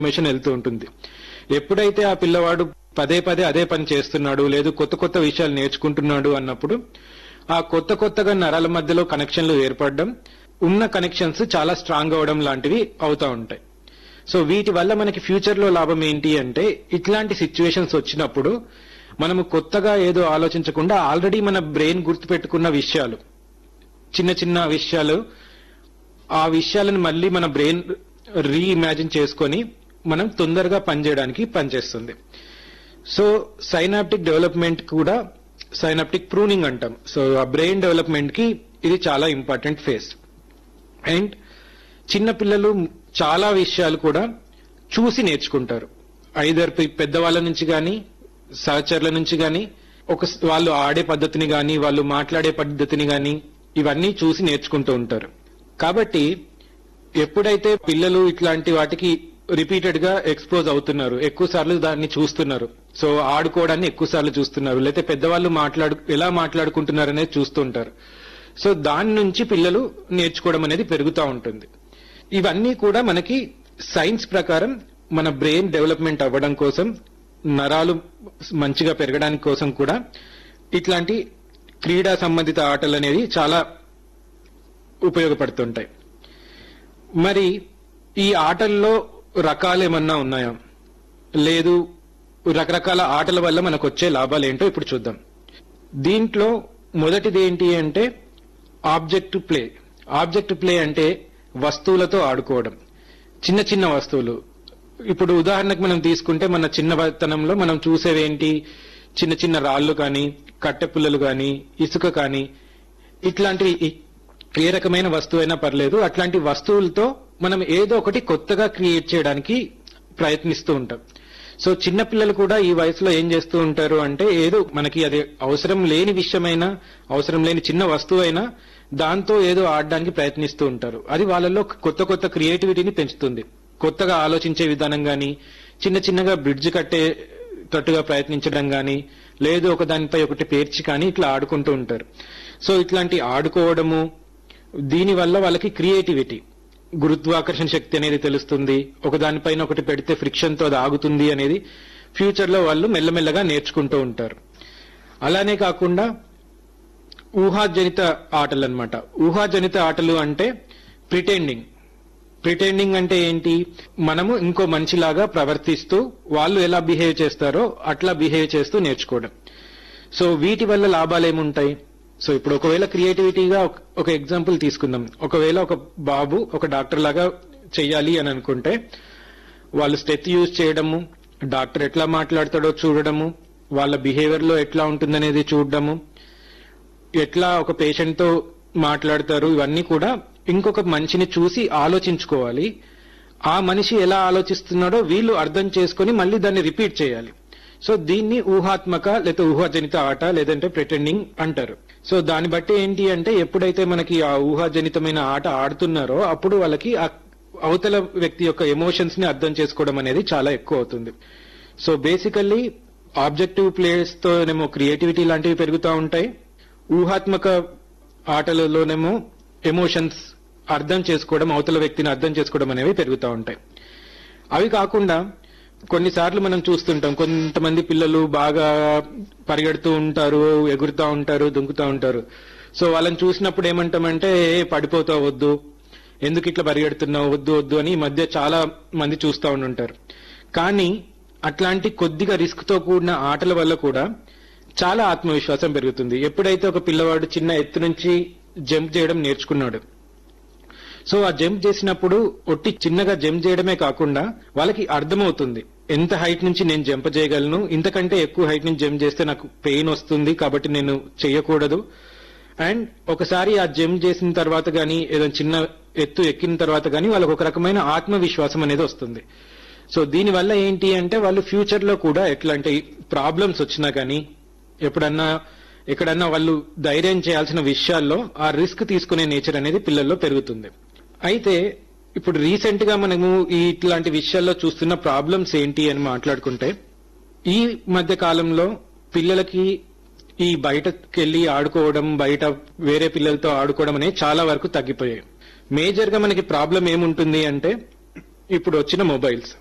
information వెళ్తూ ఉంటుంది ఎప్పుడైతే ఆ పిల్లవాడు పదే పదే అదే పని చేస్తున్నాడు లేదు కొత్త కొత్త విషయాలు నేర్చుకుంటున్నాడు అన్నప్పుడు ఆ కొత్త కొత్తగా నరాల మధ్యలో కనెక్షన్లు ఏర్పడడం ఉన్న కనెక్షన్స్ చాలా స్ట్రాంగ్ అవడం లాంటివి అవుతా ఉంటాయి సో వీటి వల్ల మనకి ఫ్యూచర్ లో లాభం ఏంటి అంటే ఇట్లాంటి సిచ్యువేషన్స్ వచ్చినప్పుడు మనము కొత్తగా ఏదో ఆలోచించకుండా ఆల్రెడీ మన బ్రెయిన్ గుర్తుపెట్టుకున్న విషయాలు చిన్న చిన్న విషయాలు ఆ విషయాలను మళ్ళీ మన బ్రెయిన్ రీఇమాజిన్ చేసుకొని మనం తొందరగా పనిచేయడానికి పనిచేస్తుంది సో సైనాప్టిక్ డెవలప్మెంట్ కూడా సైనాప్టిక్ ప్రూనింగ్ అంటాం సో ఆ బ్రెయిన్ డెవలప్మెంట్ కి ఇది చాలా ఇంపార్టెంట్ ఫేజ్ అండ్ చిన్న పిల్లలు చాలా విషయాలు కూడా చూసి నేర్చుకుంటారు ఐదర్ పెద్దవాళ్ళ నుంచి కానీ సహచరుల నుంచి కానీ ఒక వాళ్ళు ఆడే పద్ధతిని కానీ వాళ్ళు మాట్లాడే పద్ధతిని కానీ ఇవన్నీ చూసి నేర్చుకుంటూ ఉంటారు కాబట్టి ఎప్పుడైతే పిల్లలు ఇట్లాంటి వాటికి రిపీటెడ్ గా ఎక్స్పోజ్ అవుతున్నారు ఎక్కువ సార్లు దాన్ని చూస్తున్నారు సో ఆడుకోవడాన్ని ఎక్కువ సార్లు చూస్తున్నారు లేకపోతే పెద్దవాళ్ళు మాట్లాడు ఎలా మాట్లాడుకుంటున్నారు అనేది చూస్తుంటారు సో దాని నుంచి పిల్లలు నేర్చుకోవడం అనేది పెరుగుతూ ఉంటుంది ఇవన్నీ కూడా మనకి సైన్స్ ప్రకారం మన బ్రెయిన్ డెవలప్మెంట్ అవ్వడం కోసం నరాలు మంచిగా పెరగడానికి కోసం కూడా ఇట్లాంటి క్రీడా సంబంధిత ఆటలు అనేది చాలా ఉపయోగపడుతుంటాయి మరి ఈ ఆటల్లో రకాలు ఏమన్నా ఉన్నాయా లేదు రకరకాల ఆటల వల్ల మనకు వచ్చే లాభాలు ఏంటో ఇప్పుడు చూద్దాం దీంట్లో మొదటిది ఏంటి అంటే ఆబ్జెక్ట్ ప్లే ఆబ్జెక్ట్ ప్లే అంటే వస్తువులతో ఆడుకోవడం చిన్న చిన్న వస్తువులు ఇప్పుడు ఉదాహరణకు మనం తీసుకుంటే మన చిన్నతనంలో మనం చూసేవేంటి చిన్న చిన్న రాళ్ళు కానీ కట్టె పుల్లలు కానీ ఇసుక కానీ ఇట్లాంటివి ఏ రకమైన వస్తువు అయినా పర్లేదు అట్లాంటి వస్తువులతో మనం ఏదో ఒకటి కొత్తగా క్రియేట్ చేయడానికి ప్రయత్నిస్తూ ఉంటాం సో చిన్న పిల్లలు కూడా ఈ వయసులో ఏం చేస్తూ ఉంటారు అంటే ఏదో మనకి అది అవసరం లేని విషయమైనా అవసరం లేని చిన్న వస్తువు అయినా దాంతో ఏదో ఆడడానికి ప్రయత్నిస్తూ ఉంటారు అది వాళ్ళలో కొత్త కొత్త క్రియేటివిటీని పెంచుతుంది కొత్తగా ఆలోచించే విధానం గాని చిన్న చిన్నగా బ్రిడ్జ్ కట్టే తట్టుగా ప్రయత్నించడం గాని లేదు ఒక దానిపై ఒకటి పేర్చి కానీ ఇట్లా ఆడుకుంటూ ఉంటారు సో ఇట్లాంటి ఆడుకోవడము దీని వల్ల వాళ్ళకి క్రియేటివిటీ గురుత్వాకర్షణ శక్తి అనేది తెలుస్తుంది ఒక దానిపైన ఒకటి పెడితే ఫ్రిక్షన్ తో అది ఆగుతుంది అనేది ఫ్యూచర్ లో వాళ్ళు మెల్లమెల్లగా నేర్చుకుంటూ ఉంటారు అలానే కాకుండా ఊహాజనిత ఆటలు అనమాట ఊహాజనిత ఆటలు అంటే ప్రిటెండింగ్ ప్రిటెండింగ్ అంటే ఏంటి మనము ఇంకో మనిషిలాగా ప్రవర్తిస్తూ వాళ్ళు ఎలా బిహేవ్ చేస్తారో అట్లా బిహేవ్ చేస్తూ నేర్చుకోవడం సో వీటి వల్ల లాభాలు ఏముంటాయి సో ఇప్పుడు ఒకవేళ క్రియేటివిటీగా ఒక ఎగ్జాంపుల్ తీసుకుందాం ఒకవేళ ఒక బాబు ఒక డాక్టర్ లాగా చెయ్యాలి అని అనుకుంటే వాళ్ళు స్టెత్ యూజ్ చేయడము డాక్టర్ ఎట్లా మాట్లాడతాడో చూడడము వాళ్ళ బిహేవియర్ లో ఎట్లా ఉంటుందనేది చూడడము ఎట్లా ఒక పేషెంట్ తో మాట్లాడతారు ఇవన్నీ కూడా ఇంకొక మనిషిని చూసి ఆలోచించుకోవాలి ఆ మనిషి ఎలా ఆలోచిస్తున్నాడో వీళ్ళు అర్థం చేసుకుని మళ్ళీ దాన్ని రిపీట్ చేయాలి సో దీన్ని ఊహాత్మక లేదా ఊహాజనిత ఆట లేదంటే ప్రిటెండింగ్ అంటారు సో దాన్ని బట్టి ఏంటి అంటే ఎప్పుడైతే మనకి ఆ ఊహాజనితమైన ఆట ఆడుతున్నారో అప్పుడు వాళ్ళకి ఆ అవతల వ్యక్తి యొక్క ఎమోషన్స్ ని అర్థం చేసుకోవడం అనేది చాలా ఎక్కువ అవుతుంది సో బేసికల్లీ ఆబ్జెక్టివ్ ప్లేయర్స్ తోనేమో క్రియేటివిటీ లాంటివి పెరుగుతూ ఉంటాయి ఊహాత్మక ఆటలలోనేమో ఎమోషన్స్ అర్థం చేసుకోవడం అవతల వ్యక్తిని అర్థం చేసుకోవడం అనేవి పెరుగుతూ ఉంటాయి అవి కాకుండా కొన్నిసార్లు మనం చూస్తుంటాం కొంతమంది పిల్లలు బాగా పరిగెడుతూ ఉంటారు ఎగురుతూ ఉంటారు దుంకుతూ ఉంటారు సో వాళ్ళని చూసినప్పుడు ఏమంటామంటే "ఏ, పడిపోతావు వద్దు ఎందుకు ఇట్లా పరిగెడుతున్నావు వద్దు వద్దు అని ఈ మధ్య చాలా మంది చూస్తూ ఉంటారు కానీ అట్లాంటి కొద్దిగా రిస్క్ తో కూడిన ఆటల వల్ల కూడా చాలా ఆత్మవిశ్వాసం పెరుగుతుంది ఎప్పుడైతే ఒక పిల్లవాడు చిన్న ఎత్తు నుంచి జంప్ చేయడం నేర్చుకున్నాడు సో ఆ జంప్ చేసినప్పుడు ఒట్టి చిన్నగా జంప్ చేయడమే కాకుండా వాళ్ళకి అర్థమవుతుంది ఎంత హైట్ నుంచి నేను జంప్ చేయగలను ఇంతకంటే ఎక్కువ హైట్ నుంచి జంప్ చేస్తే నాకు పెయిన్ వస్తుంది కాబట్టి నేను చేయకూడదు అండ్ ఒకసారి ఆ జంప్ చేసిన తర్వాత గానీ ఏదైనా చిన్న ఎత్తు ఎక్కిన తర్వాత గానీ వాళ్ళకి ఒక రకమైన ఆత్మవిశ్వాసం అనేది వస్తుంది సో దీని వల్ల ఏంటి అంటే వాళ్ళు ఫ్యూచర్ లో కూడా ఎట్లాంటి ప్రాబ్లమ్స్ వచ్చినా కానీ ఎప్పుడన్నా ఎక్కడన్నా వాళ్ళు ధైర్యం చేయాల్సిన విషయాల్లో ఆ రిస్క్ తీసుకునే నేచర్ అనేది పిల్లల్లో పెరుగుతుంది అయితే ఇప్పుడు రీసెంట్ గా మనము ఈ ఇట్లాంటి విషయాల్లో చూస్తున్న ప్రాబ్లమ్స్ ఏంటి అని మాట్లాడుకుంటే ఈ మధ్య కాలంలో పిల్లలకి ఈ బయటకెళ్లి ఆడుకోవడం బయట వేరే పిల్లలతో ఆడుకోవడం అనేది చాలా వరకు తగ్గిపోయాయి మేజర్ గా మనకి ప్రాబ్లం ఏముంటుంది అంటే ఇప్పుడు వచ్చిన మొబైల్స్